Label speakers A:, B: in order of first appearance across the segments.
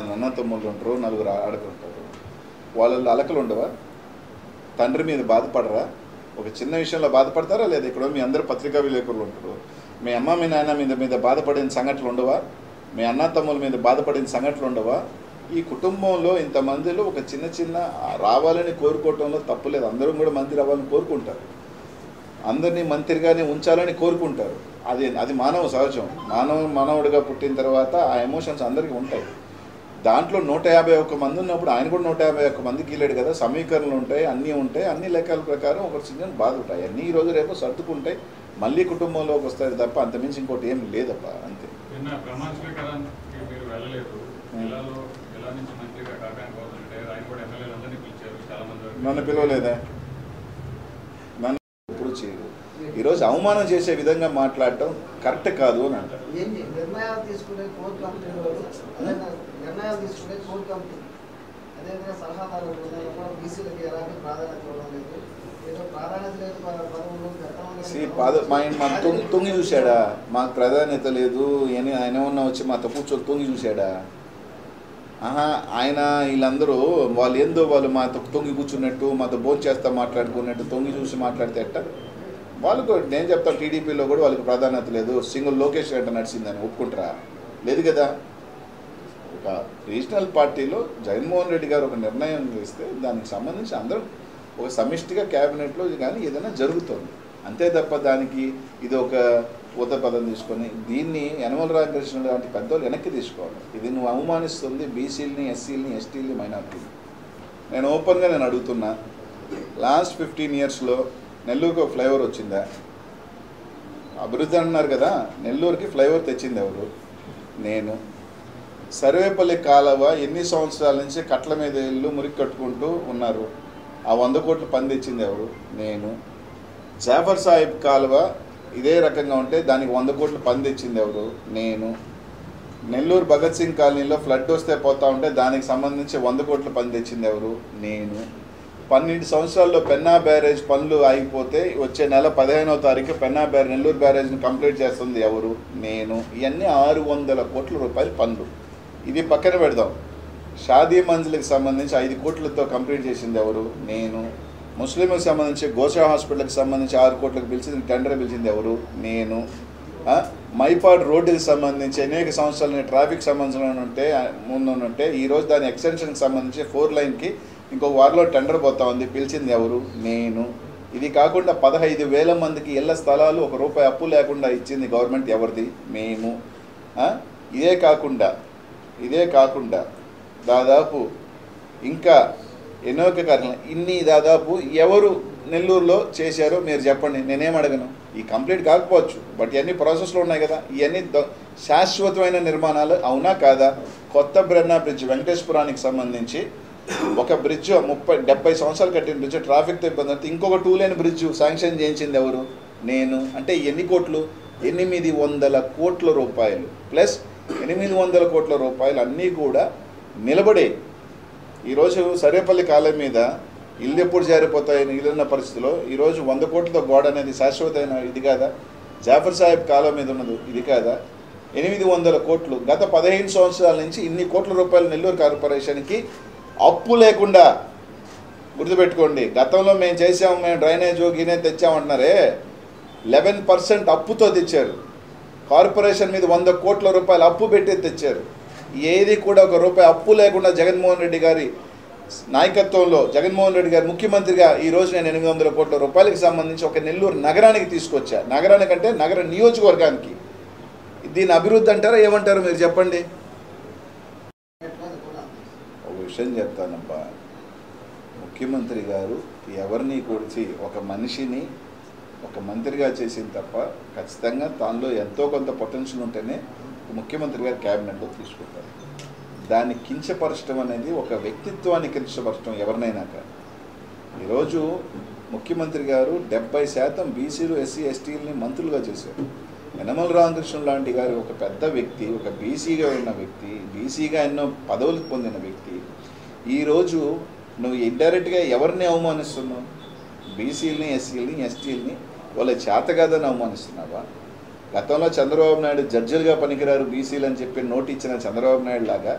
A: మంది అన్న తమ్ముళ్ళు ఉంటారు నలుగురు ఆడుకుంటారు వాళ్ళల్లో అలకలు ఉండవా తండ్రి మీద బాధపడరా ఒక చిన్న విషయంలో బాధపడతారా లేదా ఇక్కడ మీ అందరు పత్రికా విలేకరులు ఉంటారు మీ అమ్మ మీ నాన్న మీద మీద బాధపడిన సంఘటనలు ఉండవా మీ అన్న తమ్ముల మీద బాధపడిన సంఘటనలు ఉండవా ఈ కుటుంబంలో ఇంతమందిలో ఒక చిన్న చిన్న రావాలని కోరుకోవటంలో తప్పులేదు అందరం కూడా మంత్రి అవ్వాలని కోరుకుంటారు అందరినీ మంత్రిగానే ఉంచాలని కోరుకుంటారు అది అది మానవ సహజం మానవ మానవుడిగా పుట్టిన తర్వాత ఆ ఎమోషన్స్ అందరికీ ఉంటాయి దాంట్లో నూట యాభై ఒక్క మంది ఉన్నప్పుడు ఆయన కూడా నూట యాభై ఒక్క మందికి వెళ్ళాడు కదా సమీకరణలు ఉంటాయి అన్నీ ఉంటాయి అన్ని లెక్కల ప్రకారం ఒక చిన్న బాధ ఉంటాయి అన్నీ ఈ రోజు రేపు సర్దుకుంటాయి మళ్ళీ కుటుంబంలోకి వస్తాయి తప్ప అంతమించి ఇంకోటి ఏం లేదప్ప అంతే
B: నిన్న ప్రమాణ స్వీకారానికి మీరు వెళ్ళలేదు జిల్లాలో జిల్లా నుంచి మంత్రిగా కాకాని పోతుంటే ఆయన కూడా ఎమ్మెల్యేలందరినీ పిలిచారు చాలా మంది వరకు.
A: నన్ను పిలవలేదా నన్ను ఎప్పుడు చేయరు ఈరోజు అవమానం చేసే విధంగా మాట్లాడటం కరెక్ట్ కాదు అని అంటారు
C: ఏంటి నిర్ణయాలు తీసుకునే కోర్ కమిటీ వాళ్ళు అదే నిర్ణయాలు తీసుకునే కోర్ కమిటీ అదేవిధంగా సలహాదారులు ఉన్నారు కూడా బీసీలకి ఎలాంటి ప్రాధాన్యత ఇవ్వడం లేదు ఏదో ప్రాధాన్యత లేదు ప- పదవులు గతంలో
A: సి పాద మా ఆయన మా తొంగి తొంగి చూశాడా మాకు ప్రాధాన్యత లేదు అని ఆయన ఏమన్నా వచ్చి మాతో కూర్చొని తొంగి చూశాడా ఆహా ఆయన వీళ్ళందరూ వాళ్ళు ఏందో వాళ్ళు మాతో తొంగి కూర్చున్నట్టు మాతో భోజనం చేస్తా మాట్లాడుకున్నట్టు తొంగి చూసి మాట్లాడితే ఎట్ట వాళ్ళకు నేను చెప్తాను టీడీపీలో కూడా వాళ్ళకి ప్రాధాన్యత లేదు సింగిల్ లోకేష్ గంట నడిచిందని ఒప్పుకుంటారా లేదు కదా ఒక రీజనల్ పార్టీలో జగన్మోహన్ రెడ్డి గారు ఒక నిర్ణయం చేస్తే దానికి సంబంధించి అందరూ ఒక సమిష్టిగా క్యాబినెట్లో కానీ ఏదైనా జరుగుతుంది అంతే తప్ప దానికి ఇది ఒక ఊత పదం తీసుకొని దీన్ని యనమల రామకృష్ణ లాంటి పెద్దోళ్ళు వెనక్కి తీసుకోవాలి ఇది నువ్వు అవమానిస్తుంది బీసీలని ఎస్సీలని ఎస్టీలని మైనార్టీని నేను ఓపెన్గా నేను అడుగుతున్నా లాస్ట్ ఫిఫ్టీన్ ఇయర్స్లో నెల్లూరుకి ఒక ఫ్లైఓవర్ వచ్చిందా అభివృద్ధి అన్నారు కదా నెల్లూరుకి ఫ్లైఓవర్ తెచ్చింది ఎవరు నేను సర్వేపల్లి కాలువ ఎన్ని సంవత్సరాల నుంచి కట్ల మీద ఇల్లు మురికి కట్టుకుంటూ ఉన్నారు ఆ వంద కోట్లు పని తెచ్చింది ఎవరు నేను జాఫర్ సాహిబ్ కాలువ ఇదే రకంగా ఉంటే దానికి వంద కోట్లు పని తెచ్చింది ఎవరు నేను నెల్లూరు భగత్ సింగ్ కాలనీలో ఫ్లడ్ వస్తే పోతా ఉంటే దానికి సంబంధించి వంద కోట్ల పని తెచ్చింది ఎవరు నేను పన్నెండు సంవత్సరాల్లో పెన్నా బ్యారేజ్ పనులు ఆగిపోతే వచ్చే నెల పదిహేనవ తారీఖు పెన్నా బ్యారేజ్ నెల్లూరు బ్యారేజ్ని కంప్లీట్ చేస్తుంది ఎవరు నేను ఇవన్నీ ఆరు వందల కోట్ల రూపాయల పనులు ఇది పక్కన పెడదాం షాదీ మంజిల్కి సంబంధించి ఐదు కోట్లతో కంప్లీట్ చేసింది ఎవరు నేను ముస్లింలకు సంబంధించి గోషా హాస్పిటల్కి సంబంధించి ఆరు కోట్లకు పిలిచింది టెండర్ పిలిచింది ఎవరు నేను ఆ, మైపాడ్ రోడ్డుకి సంబంధించి అనేక సంవత్సరాల ట్రాఫిక్ సంబంధించిన ఉంటే ఆ, ముందు ఉంటే ఈరోజు దాని ఎక్స్టెన్షన్కి సంబంధించి ఫోర్ లైన్కి ఇంకో వారిలో టెండర్ పోతా ఉంది పిలిచింది ఎవరు నేను ఇది కాకుండా పదహైదు వేల మందికి ఇళ్ల స్థలాలు ఒక రూపాయి అప్పు లేకుండా ఇచ్చింది గవర్నమెంట్ ఎవరిది మేము ఆ, ఇదే కాకుండా ఇదే కాకుండా దాదాపు ఇంకా ఎన్నో ఒక కార్యక్రమాలు ఇన్ని దాదాపు ఎవరు నెల్లూరులో చేశారో మీరు చెప్పండి నేనేం అడగను ఈ కంప్లీట్ కాకపోవచ్చు బట్ ఇవన్నీ ప్రాసెస్లో ఉన్నాయి కదా ఇవన్నీ ద- శాశ్వతమైన నిర్మాణాలు అవునా కాదా కొత్త బ్రెన్నా బ్రిడ్జ్ వెంకటేశ్వరానికి సంబంధించి ఒక బ్రిడ్జ్ ముప్పై డెబ్బై సంవత్సరాలు కట్టిన బ్రిడ్జ్ ట్రాఫిక్తో ఇబ్బంది అయితే ఇంకొక టూ లేన్ బ్రిడ్జ్ శాంక్షన్ చేయించింది ఎవరు నేను అంటే ఎన్ని కోట్లు ఎనిమిది వందల కోట్ల రూపాయలు ప్లస్ ఎనిమిది వందల కోట్ల రూపాయలు అన్నీ కూడా నిలబడే ఈరోజు సరేపల్లి కాలం మీద ఇల్లు ఎప్పుడు జారిపోతాయని ఇల్లున్న పరిస్థితిలో ఈరోజు వంద కోట్లతో గోడ అనేది శాశ్వతమైన ఇది కాదా జాఫర్ సాహెబ్ కాలం మీద ఉన్నది ఇది కాదా ఎనిమిది వందల కోట్లు గత పదిహేను సంవత్సరాల నుంచి ఇన్ని కోట్ల రూపాయలు నెల్లూరు కార్పొరేషన్కి అప్పు లేకుండా గుర్తుపెట్టుకోండి గతంలో మేము చేసాము మేము డ్రైనేజ్ గినే తెచ్చామంటున్నారే లెవెన్ పర్సెంట్ అప్పుతో తెచ్చారు కార్పొరేషన్ మీద వంద కోట్ల రూపాయలు అప్పు పెట్టి తెచ్చారు ఏది కూడా ఒక రూపాయి అప్పు లేకుండా జగన్మోహన్ రెడ్డి గారి నాయకత్వంలో జగన్మోహన్ రెడ్డి గారు ముఖ్యమంత్రిగా ఈ రోజు నేను ఎనిమిది వందల కోట్ల రూపాయలకి సంబంధించి ఒక నెల్లూరు నగరానికి తీసుకొచ్చా నగరానికంటే నగర నియోజకవర్గానికి దీని అభివృద్ధి అంటారా ఏమంటారు మీరు చెప్పండి
C: అది కూడా
A: ఒక విషయం చెప్తానబ్బా ముఖ్యమంత్రి గారు ఎవరిని కొడిచి ఒక మనిషిని ఒక మంత్రిగా చేసింది తప్ప ఖచ్చితంగా దానిలో ఎంతో కొంత పొటెన్షియల్ ఉంటేనే ఒక ముఖ్యమంత్రి గారు క్యాబినెట్లో తీసుకుంటారు దాన్ని కించపరచడం అనేది ఒక వ్యక్తిత్వాన్ని కించపరచడం ఎవరినైనా కానీ ఈరోజు ముఖ్యమంత్రి గారు డెబ్బై శాతం బీసీలు ఎస్సీ ఎస్టీలని మంత్రులుగా చేశారు యనమల రామకృష్ణ లాంటి గారు ఒక పెద్ద వ్యక్తి ఒక బీసీగా ఉన్న వ్యక్తి బీసీగా ఎన్నో పదవులు పొందిన వ్యక్తి ఈరోజు నువ్వు ఇండైరెక్ట్గా ఎవరిని అవమానిస్తున్నావు బీసీలని ఎస్సీలని ఎస్టీలని వాళ్ళ చేత కాదని అవమానిస్తున్నావా గతంలో చంద్రబాబు నాయుడు జడ్జిలుగా పనికిరారు బీసీలు అని చెప్పి నోటు ఇచ్చిన చంద్రబాబు నాయుడు లాగా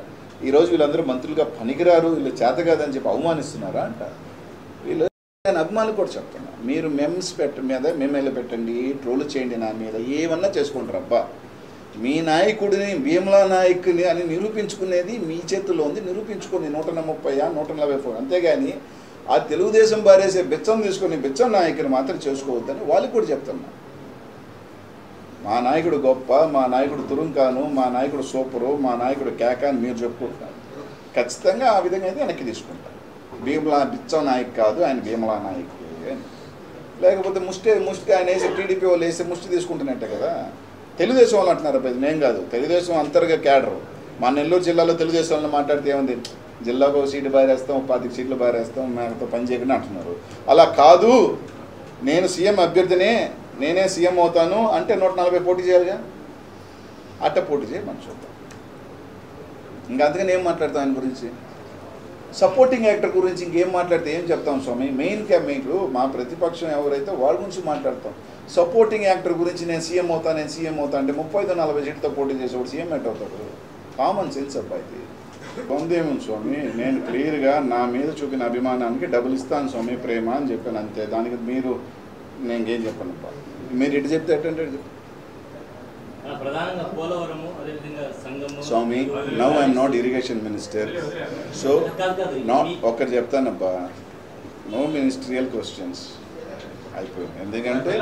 A: ఈరోజు వీళ్ళందరూ మంత్రులుగా పనికిరారు వీళ్ళు చేత కాదని చెప్పి అవమానిస్తున్నారా అంట వీళ్ళు నేను అభిమానులు కూడా చెప్తున్నా మీరు మెమ్స్ పెట్ట మీద మెమెల్లు పెట్టండి ట్రోల్ చేయండి నా మీద ఏమన్నా చేసుకుంటారు అబ్బా మీ నాయకుడిని భీమలా నాయకుని అని నిరూపించుకునేది మీ చేతుల్లో ఉంది నిరూపించుకొని నూట ముప్పై నూట నలభై ఫోర్ అంతేగాని ఆ తెలుగుదేశం బారేసే బిచ్చం తీసుకొని బిచ్చం నాయకుని మాత్రం చేసుకోవద్దని వాళ్ళకి కూడా చెప్తున్నా మా నాయకుడు గొప్ప మా నాయకుడు తురుంకాను మా నాయకుడు సూపరు మా నాయకుడు కేక అని మీరు చెప్పుకుంటున్నారు ఖచ్చితంగా ఆ విధంగా అయితే వెనక్కి తీసుకుంటారు భీమలా బిచ్చం నాయక్ కాదు ఆయన భీమలా నాయక్ అని లేకపోతే ముష్టి ముష్టి ఆయన వేసి టీడీపీ వాళ్ళు వేసి ముష్టి తీసుకుంటున్నట్టే కదా తెలుగుదేశం వాళ్ళు అంటున్నారు అబ్బాయి నేను కాదు తెలుగుదేశం అంతర్గత క్యాడర్ మా నెల్లూరు జిల్లాలో తెలుగుదేశం వాళ్ళు మాట్లాడితే ఏముంది జిల్లాకు ఒక సీటు బారేస్తాం ఒక పాతిక సీట్లు బారేస్తాం మేకతో పని చేయకుండా అంటున్నారు అలా కాదు నేను సీఎం అభ్యర్థినే నేనే సీఎం అవుతాను అంటే నూట నలభై పోటీ చేయాలిగా అట్ట పోటీ చేయ మనం చూద్దాం ఇంకా అందుకని ఏం మాట్లాడతాం ఆయన గురించి సపోర్టింగ్ యాక్టర్ గురించి ఇంకేం మాట్లాడితే ఏం చెప్తాం స్వామి మెయిన్ మీకు మా ప్రతిపక్షం ఎవరైతే వాళ్ళ గురించి మాట్లాడతాం సపోర్టింగ్ యాక్టర్ గురించి నేను సీఎం అవుతా నేను సీఎం అవుతా అంటే ముప్పై ఐదు నలభై సీట్తో పోటీ చేసేవాడు సీఎం ఎట్ అవుతాడు కామన్ సెన్స్ అబ్బాయి పొందేమో స్వామి నేను క్లియర్గా నా మీద చూపిన అభిమానానికి డబ్బులు ఇస్తాను స్వామి ప్రేమ అని చెప్పాను అంతే దానికి మీరు నేను ఏం చెప్పను అబ్బా. మీరు ఇటు చెప్తే ఎట్టంటే ఇటు చెప్పు.
D: ఆ, ప్రధానంగా పోలవరము అదేవిధంగా సంగము
A: స్వామి now I'm not irrigation minister so
D: కాదు కాదు
A: నాట్
D: ఈ-
A: ఒక్కటి చెప్తానబ్బా నో మినిస్ట్రియల్ క్వశ్చన్స్ అయిపోయింది ఎందుకంటే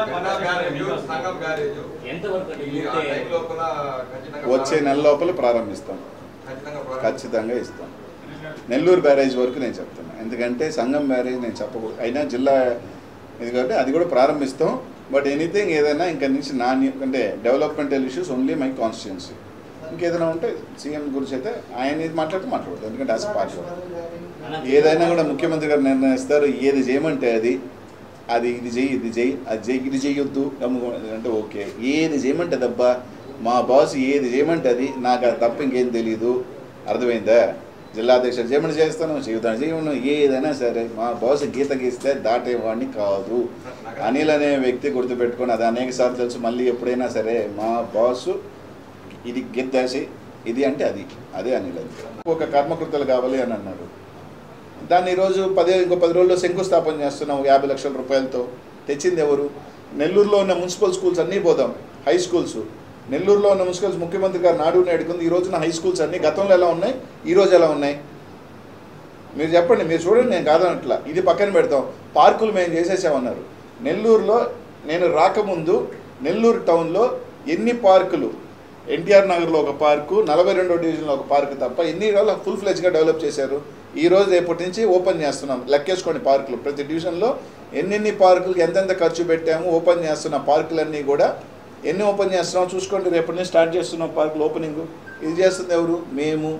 D: ఎంతవరకు అంటే
E: ఈ ఆ
D: పూర్తి
E: టైం లోపల ఖచ్చితంగా
A: వచ్చే నెల లోపల ప్రారంభిస్తాం
E: ఖచ్చితంగా ప్రారంభిస్తాం.
A: ఖచ్చితంగా ఇస్తాం నెల్లూరు బ్యారేజ్ వరకు నేను చెప్తున్నా ఎందుకంటే సంగం బ్యారేజ్ నేను చెప్పకూడదు అయినా జిల్లా ఇది కాబట్టి అది కూడా ప్రారంభిస్తాం బట్ ఎనీథింగ్ ఏదైనా ఇంకా నుంచి నా ని- అంటే developmental issues only my constituency ఇంకేదైనా ఉంటే సీఎం గురించి అయితే ఆయన ఇది మాట్లాడితే మాట్లాడదు ఎందుకంటే యాజ్ పార్టీ ఏదైనా కూడా ముఖ్యమంత్రి గారు నిర్ణయిస్తారు ఏది చేయమంటే అది అది ఇది చెయ్యి ఇది చెయ్యి అది చెయ్యి ఇది చెయ్యొద్దు గమ్ముగా అంటే ఓకే ఏది చేయమంటే దబ్బా మా బాస్ ఏది చేయమంటే అది నాకు అది తప్ప ఇంకేం తెలియదు అర్థమైందా జిల్లా అధ్యక్షుడు చేయమని చేస్తాను చెబుతాను చేయమను ఏదైనా సరే మా బాస్ గీత గీస్తే దాటేవాడిని కాదు అనిల్ అనే వ్యక్తి గుర్తుపెట్టుకొని అది అనేక సార్లు తెలుసు మళ్ళీ ఎప్పుడైనా సరే మా బాసు ఇది గిద్దేసి ఇది అంటే అది అదే అనిల్ అది ఒక కర్మకృతలు కావాలి అని అన్నాడు దాన్ని ఈరోజు పది ఇంకో పది రోజుల్లో శంకుస్థాపన చేస్తున్నాం యాభై లక్షల రూపాయలతో తెచ్చింది ఎవరు నెల్లూరులో ఉన్న మున్సిపల్ స్కూల్స్ అన్నీ పోదాం హై స్కూల్స్ నెల్లూరులో ఉన్న మున్సిపల్ ముఖ్యమంత్రి గారు నాడు నేడుకుంది ఈ రోజున హై స్కూల్స్ అన్నీ గతంలో ఎలా ఉన్నాయి ఈ రోజు ఎలా ఉన్నాయి మీరు చెప్పండి మీరు చూడండి నేను కాదనట్లా ఇది పక్కన పెడతాం పార్కులు మేము చేసేసామన్నారు నెల్లూరులో నేను రాకముందు నెల్లూరు టౌన్లో ఎన్ని పార్కులు ఎన్టీఆర్ నగర్లో ఒక పార్కు నలభై రెండో డివిజన్లో ఒక పార్కు తప్ప ఎన్ని రోజులు ఫుల్ ఫ్లెజ్గా డెవలప్ చేశారు ఈ రోజు రేపటి నుంచి ఓపెన్ చేస్తున్నాం లెక్కేసుకోండి పార్కులు ప్రతి డివిజన్లో ఎన్నెన్ని పార్కులు ఎంతెంత ఖర్చు పెట్టాము ఓపెన్ చేస్తున్న పార్కులన్నీ కూడా ఎన్ని ఓపెన్ చేస్తున్నాం చూసుకోండి రేపటి నుంచి స్టార్ట్ చేస్తున్నాం పార్కులు ఓపెనింగ్ ఇది చేస్తుంది ఎవరు మేము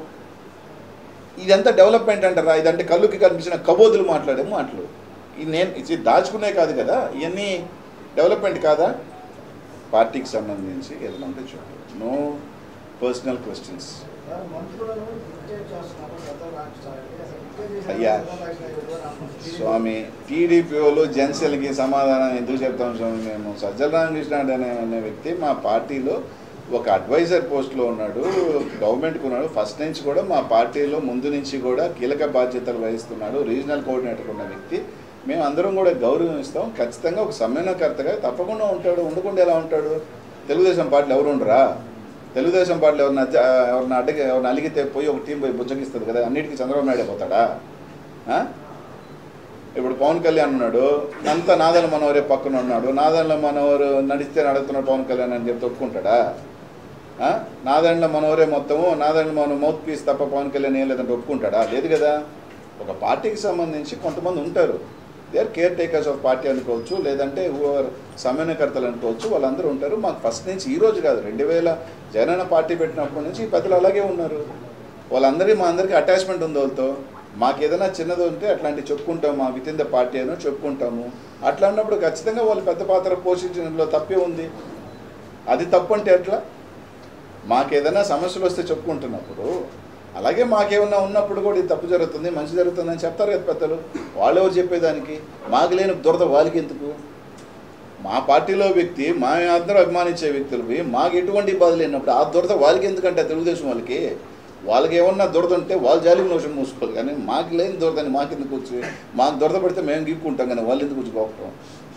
A: ఇదంతా డెవలప్మెంట్ అంటారా ఇదంటే కళ్ళుకి కనిపించిన కబోదులు మాట్లాడే మాటలు ఇది నేను ఇది దాచుకునే కాదు కదా ఇవన్నీ డెవలప్మెంట్ కాదా పార్టీకి సంబంధించి ఏదైనా ఉంటే చూడండి నో పర్సనల్ క్వశ్చన్స్
C: సార్, మంత్రులను డిక్టేట్ చేస్తున్నారు సజ్జల రామకృష్ణారెడ్డి. అసలు డిక్టేట్ చేసిన
A: అయ్యా.
C: సజ్జల రామకృష్ణారెడ్డి ఎవరు అన్నారు?
A: స్వామి టీడీపీలో జనసేనకి సమాధానం ఎందుకు చెప్తాం స్వామి మేము సజ్జల రామకృష్ణ అనే అనే వ్యక్తి మా పార్టీలో ఒక అడ్వైజర్ పోస్ట్లో ఉన్నాడు గవర్నమెంట్కి ఉన్నాడు ఫస్ట్ నుంచి కూడా మా పార్టీలో ముందు నుంచి కూడా కీలక బాధ్యతలు వహిస్తున్నాడు రీజనల్ కోఆర్డినేటర్ ఉన్న వ్యక్తి మేము అందరం కూడా గౌరవిస్తాం ఖచ్చితంగా ఒక సమ్మేళనకర్తగా తప్పకుండా ఉంటాడు ఉండకుండా ఎలా ఉంటాడు తెలుగుదేశం పార్టీలో ఎవరు ఉండరా తెలుగుదేశం పార్టీలో ఎవరిని అజ్జ- ఎవరిని అడిగి ఎవరిని అలిగితే పోయి ఒక టీం పోయి బుజ్జగిస్తుంది కదా అన్నిటికీ చంద్రబాబు నాయుడు పోతాడా ఆ? ఇప్పుడు పవన్ కళ్యాణ్ ఉన్నాడు అంతా నాదల మనోహరే పక్కన ఉన్నాడు నాదన్ల మనోహరు నడిస్తే నడుస్తున్నాడు పవన్ కళ్యాణ్ అని చెప్పి ఒప్పుకుంటాడా ఆ? నాదెండ్ల మనోహరే మొత్తము నాదెండ్ల మన మౌత్ పీస్ తప్ప పవన్ కళ్యాణ్ ఏం లేదంటే ఒప్పుకుంటాడా లేదు కదా ఒక పార్టీకి సంబంధించి కొంతమంది ఉంటారు they are caretakers of party అనుకోవచ్చు లేదంటే whoever సమన్వయకర్తలు అనుకోవచ్చు వాళ్ళందరూ ఉంటారు మాకు ఫస్ట్ నుంచి ఈ రోజు కాదు రెండు వేల జగనన్న పార్టీ పెట్టినప్పటి నుంచి ఈ పెద్దలు అలాగే ఉన్నారు వాళ్ళందరికీ మా అందరికీ అటాచ్మెంట్ ఉంది వాళ్ళతో మాకు ఏదైనా చిన్నది ఉంటే అట్లాంటివి చెప్పుకుంటాం మా విత్ ఇన్ ద పార్టీ అనో చెప్పుకుంటాము అట్లా అన్నప్పుడు ఖచ్చితంగా వాళ్ళు పెద్ద పాత్ర పోషించడంలో తప్పే ఉంది అది తప్పు అంటే ఎట్లా మాకేదైనా సమస్యలు వస్తే చెప్పుకుంటున్నప్పుడు అలాగే మాకేమన్నా ఉన్నప్పుడు కూడా ఇది తప్పు జరుగుతుంది మంచి జరుగుతుందని చెప్తారు కదా పెద్దలు వాళ్ళు ఎవరు చెప్పేదానికి మాకు లేని దురద వాళ్ళకి ఎందుకు మా పార్టీలో వ్యక్తి మా అందరూ అభిమానించే వ్యక్తులవి మాకు ఎటువంటి బాధ లేనప్పుడు ఆ దురద వాళ్ళకి ఎందుకంటే తెలుగుదేశం వాళ్ళకి వాళ్ళకి ఏమన్నా దురద ఉంటే వాళ్ళు జాలి నోషన్ మూసుకోవాలి కానీ మాకు లేని దురదని మాకు ఎందుకు వచ్చి మాకు దురద పడితే మేము గీక్కుంటాం కానీ వాళ్ళు ఎందుకు వచ్చి గొప్పం